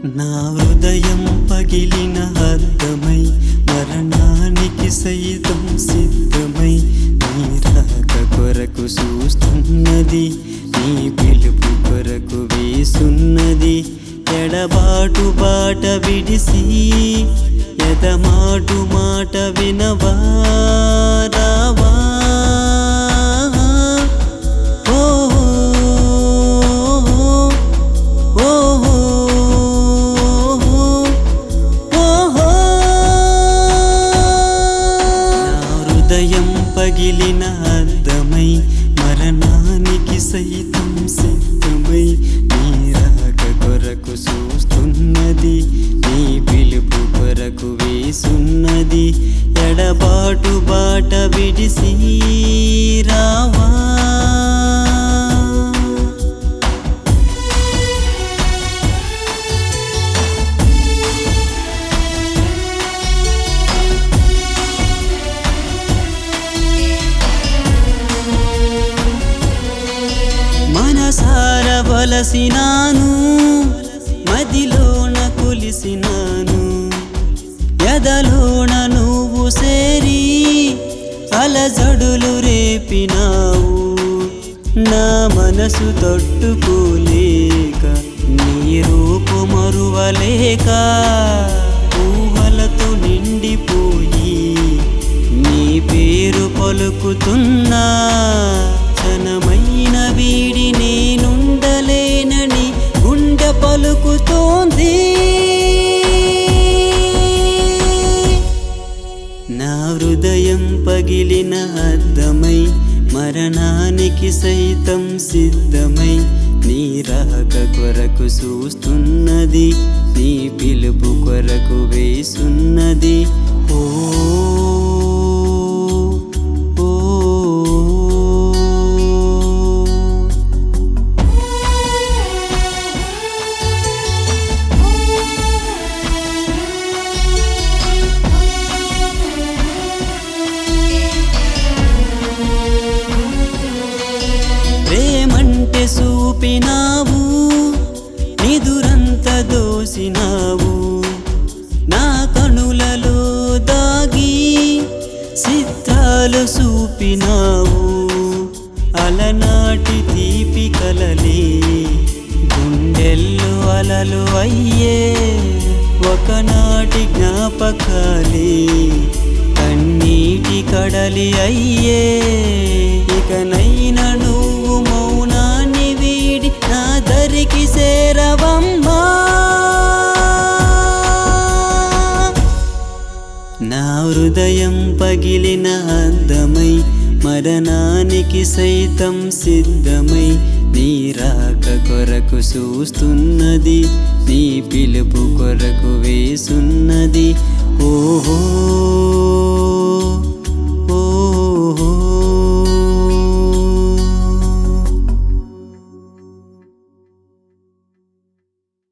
నా హృదయం పగిలిన అర్థమై మరణానికి సైతం సిద్ధమై నీ రాక కొరకు చూస్తున్నది నీ పిలుపు కొరకు వేసున్నది ఎడబాటు బాట విడిసి ఎదమాటు మాట వినవా రావా ఓ ఓ నా హృదయం పగిలిన అర్థమై మరణానికి సైతం సిద్ధమై నీ రాక కొరకు చూస్తున్నది నీ పిలుపు కొరకు వేసున్నది ఎడబాటు బాట విడిసి రావా మనసార వలసినాను మదిలోన కొలిసినాను ఎదలోన నువ్వు సేరి అలజడులు రేపినావు నా మనసు తట్టుకోలేక నీ రూపు మరువలేక ఊహలతో నిండిపోయి నీ పేరు పలుకుతున్నా క్షణమైన వీడి నేనుండలేనని గుండె పలుకుతోంది నా హృదయం పగిలిన అర్థమై మరణానికి సైతం సిద్ధమై నీ రాక కొరకు చూస్తున్నది నీ పిలుపు కొరకు వేసున్నది ఓ ఓ ప్రేమంటే చూపినావు నిదురంత దోసినావు నా కనులలో దాగి చిత్రాలు చూపినావు అలనాటి తీపి కలలే గుండెల్లో అలలు అయ్యే ఒకనాటి జ్ఞాపకాలే కన్నీటి కడలి అయ్యే ఇకనైనా నువ్వు మౌనాన్ని వీడి నా దరికి చేరవమ్మా నా హృదయం పగిలిన అర్థమై మరణానికి సైతం సిద్ధమై నీ రాక కొరకు చూస్తున్నది నీ పిలుపు కొరకు వేసున్నది ఓహో